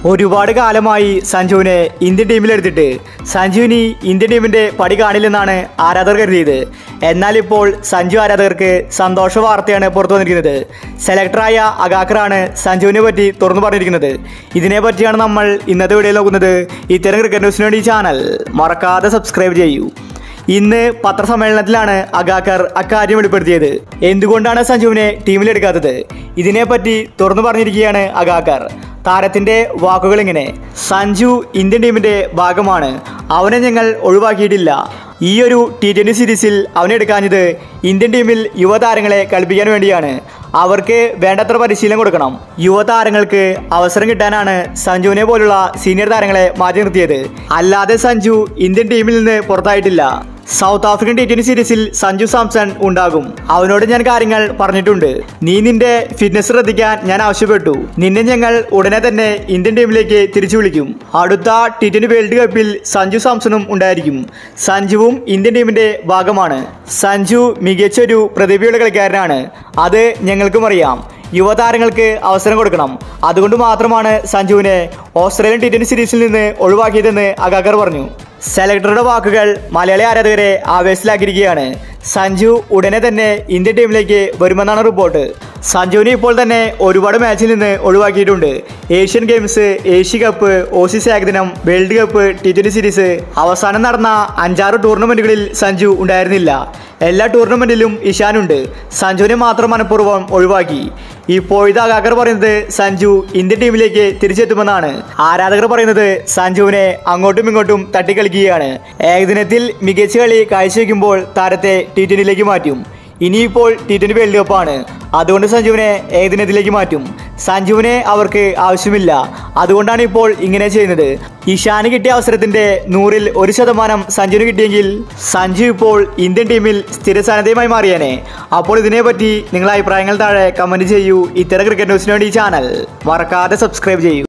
ഒരുപാട് കാലമായി സഞ്ജുവിനെ ഇന്ത്യൻ ടീമിലെടുത്തിട്ട് സഞ്ജുവിനി ഇന്ത്യൻ ടീമിന്റെ പടി കാണില്ലെന്നാണ് ആരാധകർ കരുതിയത് എന്നാൽ ഇപ്പോൾ സഞ്ജു ആരാധകർക്ക് സന്തോഷ വാർത്തയാണ് പുറത്തു വന്നിരിക്കുന്നത് സെലക്ടറായ അഗാക്കറാണ് സഞ്ജുവിനെ പറ്റി തുറന്നു പറഞ്ഞിരിക്കുന്നത് ഇതിനെ പറ്റിയാണ് നമ്മൾ ഇന്നത്തെ വീഡിയോയിൽ നോക്കുന്നത് ഇത്തരം ക്രിക്കറ്റ് ന്യൂസിന് വേണ്ടി ഈ ചാനൽ മറക്കാതെ സബ്സ്ക്രൈബ് ചെയ്യൂ ഇന്ന് പത്രസമ്മേളനത്തിലാണ് അഗാക്കർ അക്കാര്യം വെളിപ്പെടുത്തിയത് എന്തുകൊണ്ടാണ് സഞ്ജുവിനെ ടീമിലെടുക്കാത്തത് ഇതിനെപ്പറ്റി തുറന്നു പറഞ്ഞിരിക്കുകയാണ് അഗാക്കർ താരത്തിന്റെ വാക്കുകൾ ഇങ്ങനെ സഞ്ജു ഇന്ത്യൻ ടീമിന്റെ ഭാഗമാണ് അവനെ ഞങ്ങൾ ഒഴിവാക്കിയിട്ടില്ല ഈ ഒരു ടി ട്വൻ്റി സീരീസിൽ അവനെ എടുക്കാഞ്ഞത് ഇന്ത്യൻ ടീമിൽ യുവതാരങ്ങളെ കളിപ്പിക്കാൻ വേണ്ടിയാണ് അവർക്ക് വേണ്ടത്ര പരിശീലനം കൊടുക്കണം യുവതാരങ്ങൾക്ക് അവസരം കിട്ടാനാണ് സഞ്ജുവിനെ പോലുള്ള സീനിയർ താരങ്ങളെ മാറ്റി നിർത്തിയത് അല്ലാതെ സഞ്ജു ഇന്ത്യൻ ടീമിൽ നിന്ന് പുറത്തായിട്ടില്ല സൗത്ത് ആഫ്രിക്കൻ ടി ട്വന്റി സീരീസിൽ സഞ്ജു സാംസൺ ഉണ്ടാകും അവനോട് ഞാൻ കാര്യങ്ങൾ പറഞ്ഞിട്ടുണ്ട് നീ നിന്റെ ഫിറ്റ്നസ് ശ്രദ്ധിക്കാൻ ഞാൻ ആവശ്യപ്പെട്ടു നിന്നെ ഞങ്ങൾ ഉടനെ തന്നെ ഇന്ത്യൻ ടീമിലേക്ക് തിരിച്ചു വിളിക്കും അടുത്ത ടി ട്വന്റി വേൾഡ് കപ്പിൽ സഞ്ജു സാംസണും ഉണ്ടായിരിക്കും സഞ്ജുവും ഇന്ത്യൻ ടീമിന്റെ ഭാഗമാണ് സഞ്ജു മികച്ചൊരു പ്രതിഭയുള്ള കളിക്കാരനാണ് അത് ഞങ്ങൾക്കും അറിയാം യുവതാരങ്ങൾക്ക് അവസരം കൊടുക്കണം അതുകൊണ്ട് മാത്രമാണ് സഞ്ജുവിനെ ഓസ്ട്രേലിയൻ ടി ട്വന്റി സീരീസിൽ നിന്ന് ഒഴിവാക്കിയതെന്ന് അഗാക്കർ പറഞ്ഞു സെലക്ടറുടെ വാക്കുകൾ മലയാളി ആരാധകരെ ആവേശത്തിലാക്കിയിരിക്കുകയാണ് സഞ്ജു ഉടനെ തന്നെ ഇന്ത്യൻ ടീമിലേക്ക് വരുമെന്നാണ് റിപ്പോർട്ട് സഞ്ജുവിനെ ഇപ്പോൾ തന്നെ ഒരുപാട് മാച്ചിൽ നിന്ന് ഒഴിവാക്കിയിട്ടുണ്ട് Asian Games Asia cup Aussies ഏകദിനം world cup T twenty series അവസാനം നടന്ന അഞ്ചാറ് ടൂർണമെന്റുകളിൽ സഞ്ജു ഉണ്ടായിരുന്നില്ല എല്ലാ ടൂർണമെന്റിലും ഇഷാനുണ്ട് സഞ്ജുവിനെ മാത്രം മനഃപൂർവ്വം ഒഴിവാക്കി ഇപ്പോഴത്തെ അഗാക്കർ പറയുന്നത് സഞ്ജു ഇന്ത്യൻ ടീമിലേക്ക് തിരിച്ചെത്തുമെന്നാണ് ആരാധകർ പറയുന്നത് സഞ്ജുവിനെ അങ്ങോട്ടും ഇങ്ങോട്ടും തട്ടിക്കളിക്കുകയാണ് ഏകദിനത്തിൽ മികച്ച കളി കാഴ്ചവെക്കുമ്പോൾ താരത്തെ ടി ട്വന്റിയിലേക്ക് മാറ്റും ഇനിയിപ്പോൾ ടി ട്വന്റി വേൾഡ് കപ്പാണ് അതുകൊണ്ട് സഞ്ജുവിനെ ഏകദിനത്തിലേക്ക് മാറ്റും സഞ്ജുവിനെ അവർക്ക് ആവശ്യമില്ല അതുകൊണ്ടാണ് ഇപ്പോൾ ഇങ്ങനെ ചെയ്യുന്നത് ഇഷാന് കിട്ടിയ അവസരത്തിന്റെ നൂറിൽ ഒരു ശതമാനം സഞ്ജുവിന് കിട്ടിയെങ്കിൽ സഞ്ജു ഇപ്പോൾ ഇന്ത്യൻ ടീമിൽ സ്ഥിരസാന്നിധ്യമായി മാറിയേനെ അപ്പോൾ ഇതിനെപ്പറ്റി നിങ്ങളുടെ അഭിപ്രായങ്ങൾ താഴെ കമന്റ് ചെയ്യൂ ഇത്തരം ക്രിക്കറ്റ് ന്യൂസിന് വേണ്ടി ഈ ചാനൽ മറക്കാതെ സബ്സ്ക്രൈബ് ചെയ്യൂ